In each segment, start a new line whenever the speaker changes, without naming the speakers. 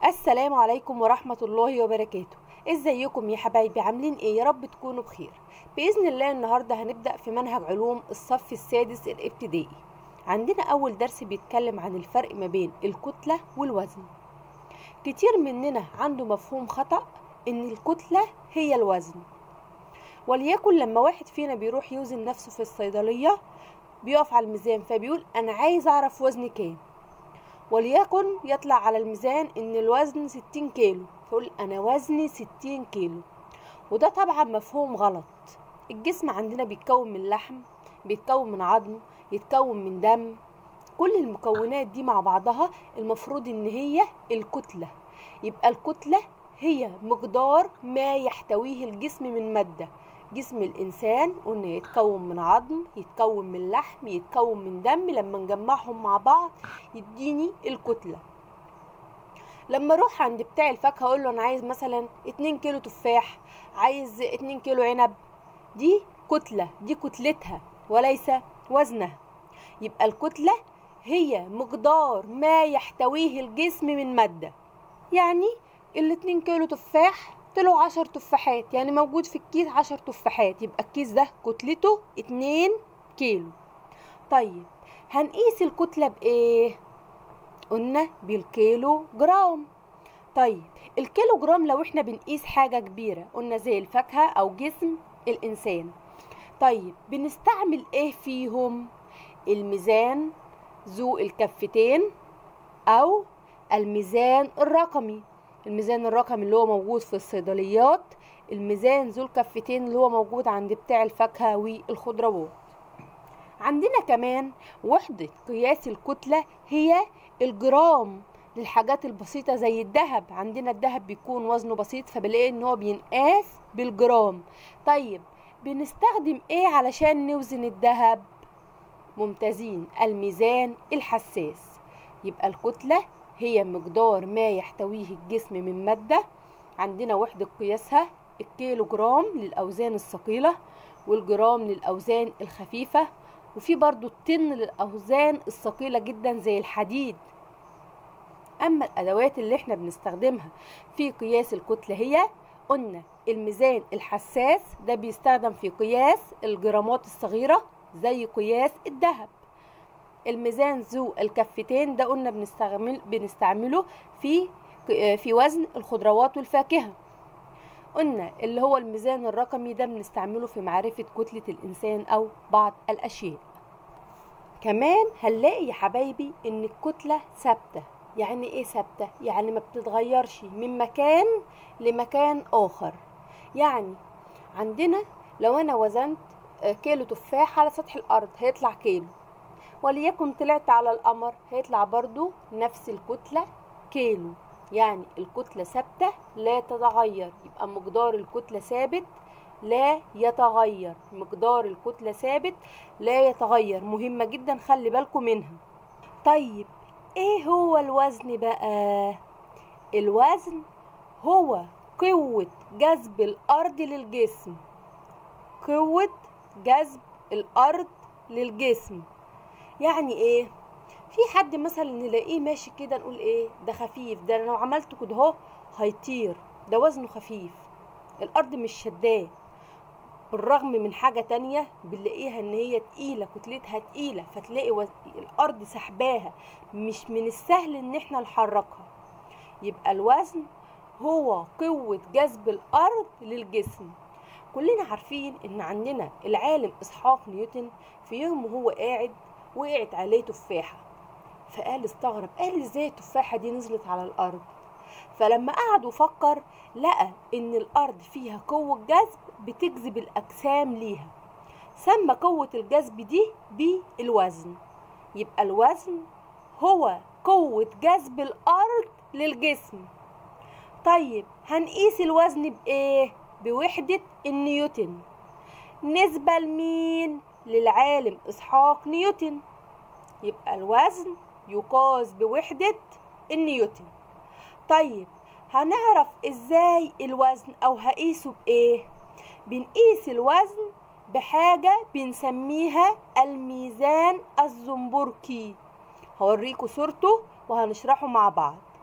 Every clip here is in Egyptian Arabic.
السلام عليكم ورحمة الله وبركاته ازيكم يا حبايبي عاملين ايه يا رب تكونوا بخير بإذن الله النهاردة هنبدأ في منهج علوم الصف السادس الابتدائي عندنا أول درس بيتكلم عن الفرق ما بين الكتلة والوزن كتير مننا عنده مفهوم خطأ إن الكتلة هي الوزن وليكن لما واحد فينا بيروح يوزن نفسه في الصيدلية بيقف على الميزان فبيقول أنا عايز أعرف وزني كام وليكن يطلع على الميزان ان الوزن ستين كيلو فيقول انا وزني ستين كيلو وده طبعا مفهوم غلط الجسم عندنا بيتكون من لحم بيتكون من عظم يتكون من دم كل المكونات دي مع بعضها المفروض ان هي الكتلة يبقى الكتلة هي مقدار ما يحتويه الجسم من مادة جسم الإنسان قلنا يتكون من عظم يتكون من لحم يتكون من دم لما نجمعهم مع بعض يديني الكتلة لما اروح عند بتاع الفاكهة اقول له انا عايز مثلا 2 كيلو تفاح عايز 2 كيلو عنب دي كتلة دي كتلتها وليس وزنها يبقى الكتلة هي مقدار ما يحتويه الجسم من مادة يعني الاتنين كيلو تفاح طلعوا عشر تفاحات يعني موجود في الكيس عشر تفاحات يبقى الكيس ده كتلته اتنين كيلو طيب هنقيس الكتلة بإيه؟ قلنا بالكيلو جرام طيب الكيلو جرام لو احنا بنقيس حاجة كبيرة قلنا زي الفاكهة أو جسم الإنسان طيب بنستعمل ايه فيهم؟ الميزان ذو الكفتين أو الميزان الرقمي الميزان الرقمي اللي هو موجود في الصيدليات الميزان ذو الكفتين اللي هو موجود عند بتاع الفاكهة والخضروات عندنا كمان وحدة قياس الكتلة هي الجرام للحاجات البسيطة زي الذهب عندنا الذهب بيكون وزنه بسيط فبلاقي ان هو بينقاس بالجرام طيب بنستخدم ايه علشان نوزن الذهب ممتازين الميزان الحساس يبقى الكتلة هي مقدار ما يحتويه الجسم من مادة عندنا وحدة قياسها الكيلو جرام للأوزان الثقيلة والجرام للأوزان الخفيفة وفي برضو الطن للأوزان الثقيلة جدا زي الحديد أما الأدوات اللي احنا بنستخدمها في قياس الكتلة هي قلنا الميزان الحساس ده بيستخدم في قياس الجرامات الصغيرة زي قياس الذهب الميزان ذو الكفتين ده قلنا بنستعمل بنستعمله في في وزن الخضروات والفاكهه قلنا اللي هو الميزان الرقمي ده بنستعمله في معرفه كتله الانسان او بعض الاشياء كمان هنلاقي يا حبايبي ان الكتله ثابته يعني ايه ثابته يعني ما بتتغيرش من مكان لمكان اخر يعني عندنا لو انا وزنت كيلو تفاح على سطح الارض هيطلع كيلو وليكن طلعت على القمر هيطلع برضو نفس الكتلة كيلو يعني الكتلة ثابتة لا تتغير يبقى مقدار الكتلة ثابت لا يتغير مقدار الكتلة ثابت لا يتغير مهمة جدا خلي بالكم منها طيب ايه هو الوزن بقى الوزن هو قوة جذب الأرض للجسم قوة جذب الأرض للجسم يعني ايه في حد مثلا نلاقيه ماشي كده نقول ايه ده خفيف ده لو عملته كده اهو هيطير ده وزنه خفيف الارض مش شداه بالرغم من حاجة تانية بنلاقيها ان هي تقيلة كتلتها تقيلة فتلاقي وز... الارض سحباها مش من السهل ان احنا نحركها يبقى الوزن هو قوة جذب الارض للجسم كلنا عارفين ان عندنا العالم اسحاق نيوتن في يوم وهو قاعد وقعت عليه تفاحة فقال استغرب قال ازاي التفاحة دي نزلت على الأرض فلما قعد وفكر لقى ان الأرض فيها قوة جذب بتجذب الأجسام ليها سمى قوة الجذب دي بالوزن يبقى الوزن هو قوة جذب الأرض للجسم طيب هنقيس الوزن بإيه؟ بوحدة النيوتن نسبة لمين؟ للعالم إسحاق نيوتن يبقى الوزن يقاس بوحدة النيوتن طيب هنعرف ازاي الوزن او هقيسه بايه بنقيس الوزن بحاجة بنسميها الميزان الزنبركي هوريكم صورته وهنشرحه مع بعض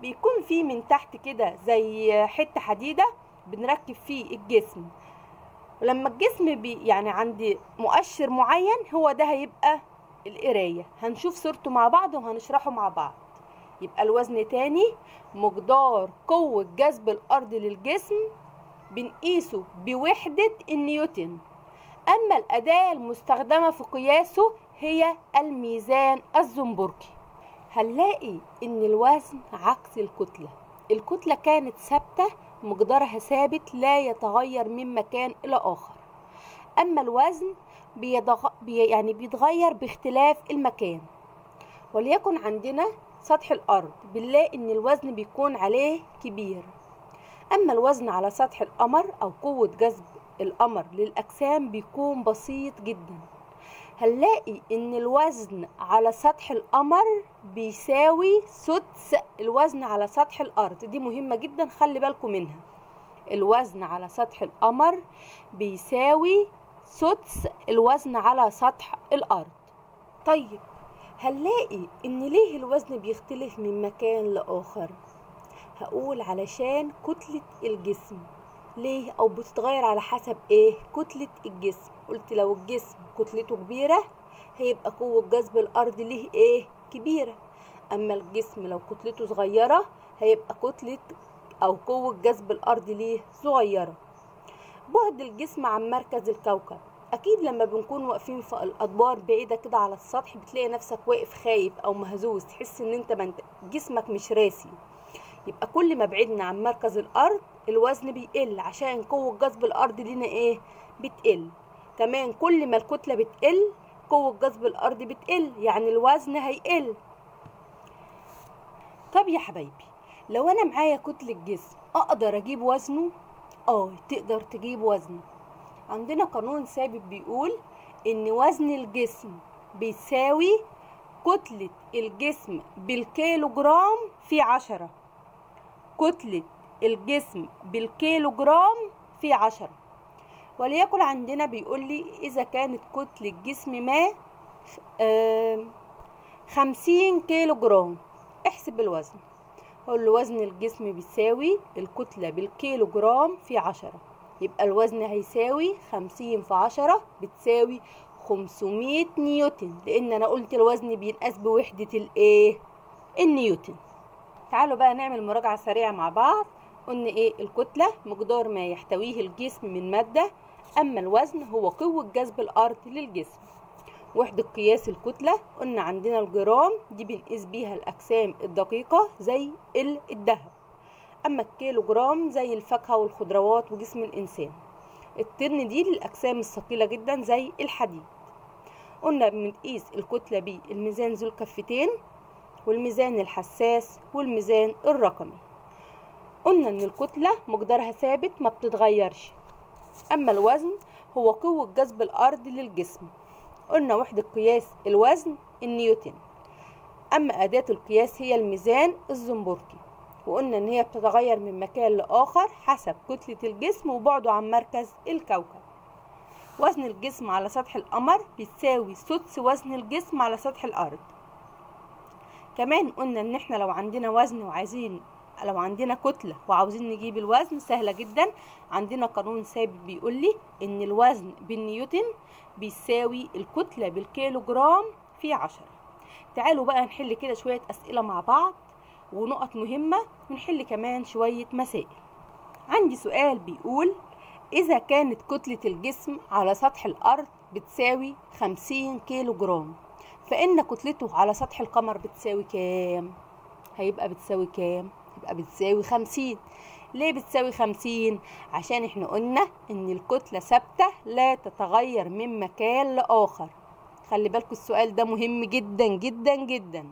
بيكون فيه من تحت كده زي حته حديده بنركب فيه الجسم ولما الجسم بي يعني عند مؤشر معين هو ده هيبقى القرايه هنشوف صورته مع بعض وهنشرحه مع بعض يبقى الوزن تاني مقدار قوة جذب الأرض للجسم بنقيسه بوحدة النيوتن أما الأداة المستخدمة في قياسه هي الميزان الزنبركي هنلاقي إن الوزن عكس الكتلة الكتلة كانت ثابتة مقدارها ثابت لا يتغير من مكان إلى آخر أما الوزن بيدغ... بي... يعني بيتغير باختلاف المكان وليكن عندنا سطح الأرض بنلاقي إن الوزن بيكون عليه كبير أما الوزن على سطح القمر أو قوة جذب القمر للأجسام بيكون بسيط جدا هنلاقي إن الوزن على سطح القمر بيساوي سدس الوزن على سطح الأرض دي مهمة جدا خلي بالكم منها الوزن على سطح القمر بيساوي سدس الوزن على سطح الأرض طيب هنلاقي ان ليه الوزن بيختلف من مكان لاخر هقول علشان كتلة الجسم ليه او بتتغير على حسب ايه كتلة الجسم قلت لو الجسم كتلته كبيرة هيبقى قوة جذب الارض ليه ايه كبيرة اما الجسم لو كتلته صغيرة هيبقى كتلة او قوة جذب الارض ليه صغيرة بعد الجسم عن مركز الكوكب اكيد لما بنكون واقفين في الادوار بعيده كده على السطح بتلاقي نفسك واقف خايف او مهزوز تحس ان انت منت... جسمك مش راسي يبقى كل ما بعدنا عن مركز الارض الوزن بيقل عشان قوه جذب الارض لينا ايه بتقل كمان كل ما الكتله بتقل قوه جذب الارض بتقل يعني الوزن هيقل طب يا حبايبي لو انا معايا كتله جسم اقدر اجيب وزنه اه تقدر تجيب وزنه عندنا قانون ثابت بيقول ان وزن الجسم بيساوي كتلة الجسم بالكيلو جرام في عشرة كتلة الجسم بالكيلو جرام في عشرة وليكن عندنا بيقول لي إذا كانت كتلة جسم ما خمسين كيلو جرام احسب الوزن أقول له وزن الجسم بيساوي الكتلة بالكيلو جرام في عشرة يبقى الوزن هيساوي خمسين في عشرة بتساوي خمسمية نيوتن لأن أنا قلت الوزن بينقاس بوحدة الإيه؟ النيوتن تعالوا بقى نعمل مراجعة سريعة مع بعض قلنا إيه الكتلة مقدار ما يحتويه الجسم من مادة أما الوزن هو قوة جذب الأرض للجسم وحدة قياس الكتلة قلنا عندنا الجرام دي بنقيس بيها الأجسام الدقيقة زي الذهب أما الكيلو جرام زي الفاكهة والخضروات وجسم الإنسان الطن دي للأجسام الثقيلة جدا زي الحديد قلنا بنقيس الكتلة بالميزان ذو الكفتين والميزان الحساس والميزان الرقمي قلنا ان الكتلة مقدارها ثابت ما بتتغيرش اما الوزن هو قوة جذب الارض للجسم قلنا وحدة قياس الوزن النيوتن اما اداة القياس هي الميزان الزنبركي وقلنا ان هي بتتغير من مكان لاخر حسب كتلة الجسم وبعده عن مركز الكوكب وزن الجسم على سطح القمر بيساوي سدس وزن الجسم على سطح الارض كمان قلنا ان احنا لو عندنا وزن وعايزين لو عندنا كتلة وعاوزين نجيب الوزن سهلة جدا عندنا قانون ثابت بيقول لي ان الوزن بالنيوتن بيساوي الكتلة بالكيلو جرام في عشرة تعالوا بقى نحل كده شوية اسئلة مع بعض ونقط مهمة ونحل كمان شوية مسائل عندي سؤال بيقول إذا كانت كتلة الجسم على سطح الأرض بتساوي خمسين كيلو جرام فإن كتلته على سطح القمر بتساوي كام؟ هيبقى بتساوي كام؟ يبقى بتساوي خمسين ليه بتساوي خمسين؟ عشان احنا قلنا ان الكتلة ثابتة لا تتغير من مكان لآخر خلي بالكم السؤال ده مهم جدا جدا جدا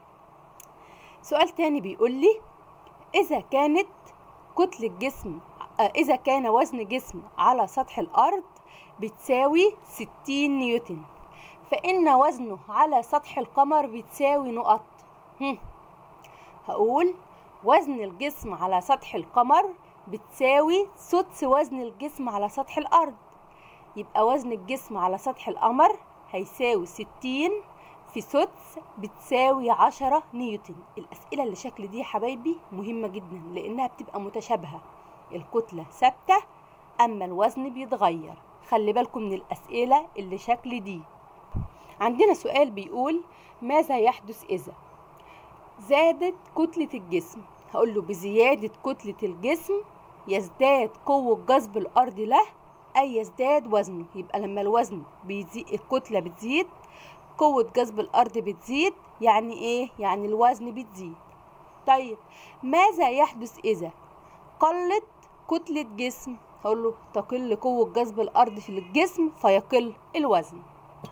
سؤال تاني بيقول لي إذا كانت كتلة جسم إذا كان وزن جسم على سطح الأرض بتساوي 60 نيوتن فإن وزنه على سطح القمر بتساوي نقط هم. هقول وزن الجسم على سطح القمر بتساوي سدس وزن الجسم على سطح الأرض يبقى وزن الجسم على سطح القمر هيساوي 60 في سدس بتساوي عشرة نيوتن الأسئلة اللي شكل دي يا حبايبي مهمة جدا لأنها بتبقى متشابهة الكتلة ثابتة أما الوزن بيتغير خلي بالكم من الأسئلة اللي شكل دي عندنا سؤال بيقول ماذا يحدث إذا زادت كتلة الجسم هقول له بزيادة كتلة الجسم يزداد قوة جذب الأرض له أي يزداد وزنه يبقى لما الوزن بيزيد الكتلة بتزيد قوة جذب الأرض بتزيد يعني إيه؟ يعني الوزن بتزيد طيب ماذا يحدث إذا قلت كتلة جسم هقول له تقل قوة جذب الأرض في الجسم فيقل الوزن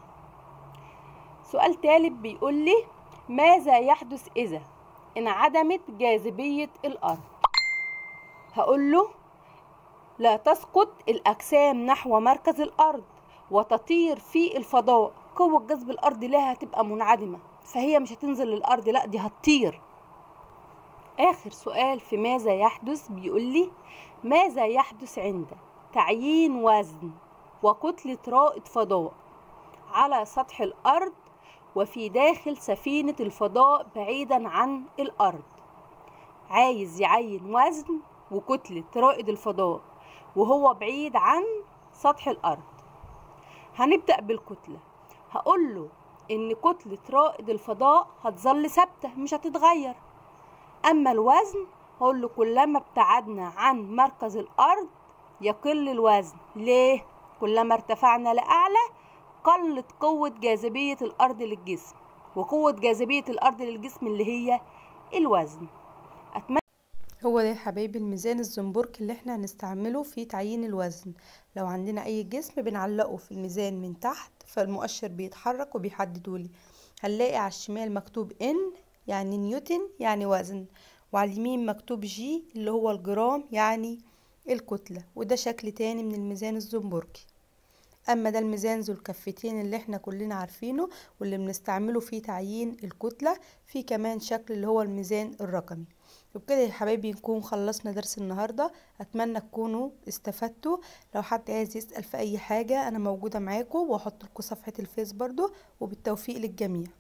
سؤال تالت بيقول لي ماذا يحدث إذا انعدمت جاذبية الأرض هقول له لا تسقط الأجسام نحو مركز الأرض وتطير في الفضاء قوة جذب الأرض لها هتبقى منعدمة فهي مش هتنزل للأرض لا دي هتطير آخر سؤال في ماذا يحدث بيقول لي ماذا يحدث عند تعيين وزن وكتلة رائد فضاء على سطح الأرض وفي داخل سفينة الفضاء بعيدا عن الأرض عايز يعين وزن وكتلة رائد الفضاء وهو بعيد عن سطح الأرض هنبدأ بالكتلة هقول له إن كتلة رائد الفضاء هتظل ثابتة مش هتتغير أما الوزن هقول له كلما ابتعدنا عن مركز الأرض يقل الوزن ليه؟ كلما ارتفعنا لأعلى قلت قوة جاذبية الأرض للجسم وقوة جاذبية الأرض للجسم اللي هي الوزن أتمنى
هو ده يا حبايبي الميزان الزنبرك اللي احنا هنستعمله في تعيين الوزن لو عندنا اي جسم بنعلقه في الميزان من تحت فالمؤشر بيتحرك وبيحدده لي هنلاقي على الشمال مكتوب ان يعني نيوتن يعني وزن وعلى اليمين مكتوب جي اللي هو الجرام يعني الكتلة وده شكل تاني من الميزان الزنبركي اما ده الميزان ذو الكفتين اللي احنا كلنا عارفينه واللي بنستعمله في تعيين الكتلة في كمان شكل اللي هو الميزان الرقمي وبكده يا حبايبي نكون خلصنا درس النهاردة اتمنى تكونوا استفدتوا لو حد عايز يسأل في اي حاجة انا موجودة معاكم واحط لكم صفحة الفيس برضو وبالتوفيق للجميع